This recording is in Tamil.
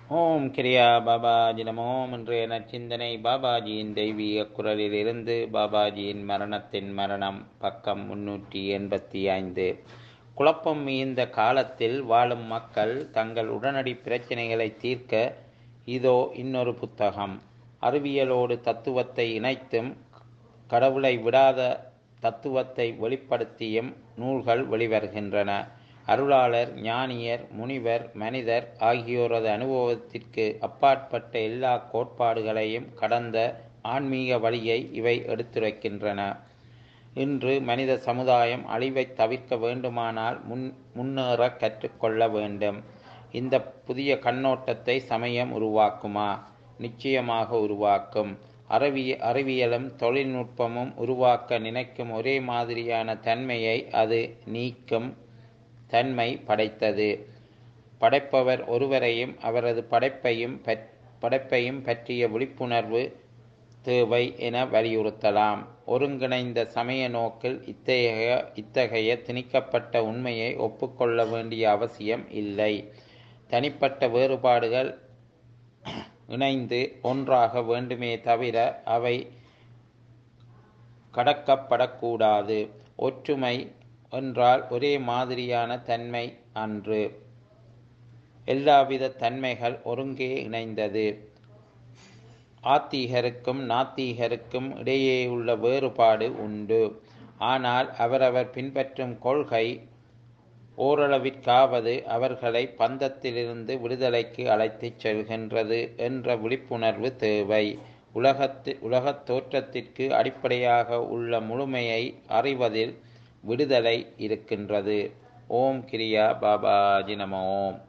ஓம் கிரியா பாபாஜி நமோம் இன்றைய நச்சிந்தனை பாபாஜியின் தெய்வீக குரலிலிருந்து பாபாஜியின் மரணத்தின் மரணம் பக்கம் முன்னூற்றி எண்பத்தி ஐந்து குழப்பம் மிகுந்த காலத்தில் வாழும் மக்கள் தங்கள் உடனடி பிரச்சனைகளை தீர்க்க இதோ இன்னொரு புத்தகம் அறிவியலோடு தத்துவத்தை இணைத்தும் கடவுளை விடாத தத்துவத்தை வெளிப்படுத்தியும் நூல்கள் வெளிவருகின்றன அருளாளர் ஞானியர் முனிவர் மனிதர் ஆகியோரது அனுபவத்திற்கு அப்பாற்பட்ட எல்லா கோட்பாடுகளையும் கடந்த ஆன்மீக வழியை இவை எடுத்துரைக்கின்றன இன்று மனித சமுதாயம் அழிவை தவிர்க்க வேண்டுமானால் முன் முன்னேற கற்றுக்கொள்ள வேண்டும் இந்த புதிய கண்ணோட்டத்தை சமயம் உருவாக்குமா நிச்சயமாக உருவாக்கும் அறிவிய அறிவியலும் தொழில்நுட்பமும் உருவாக்க நினைக்கும் ஒரே மாதிரியான தன்மையை அது நீக்கும் தன்மை படைத்தது படைப்பவர் ஒருவரையும் அவரது படைப்பையும் படைப்பையும் பற்றிய விழிப்புணர்வு தேவை என வலியுறுத்தலாம் ஒருங்கிணைந்த சமய நோக்கில் இத்தகைய இத்தகைய திணிக்கப்பட்ட உண்மையை ஒப்புக்கொள்ள வேண்டிய அவசியம் இல்லை தனிப்பட்ட வேறுபாடுகள் இணைந்து ஒன்றாக வேண்டுமே தவிர அவை கடக்கப்படக்கூடாது ஒற்றுமை என்றால் ஒரே மாதிரியான தன்மை அன்று எல்லாவித தன்மைகள் ஒருங்கே இணைந்தது ஆத்தீகருக்கும் நாத்தீகருக்கும் இடையே உள்ள வேறுபாடு உண்டு ஆனால் அவரவர் பின்பற்றும் கொள்கை ஓரளவிற்காவது அவர்களை பந்தத்திலிருந்து விடுதலைக்கு அழைத்துச் செல்கின்றது என்ற விழிப்புணர்வு தேவை உலகத்து உலகத் தோற்றத்திற்கு அடிப்படையாக உள்ள முழுமையை அறிவதில் விடுதலை இருக்கின்றது ஓம் கிரியா பாபாஜி நம ஓம்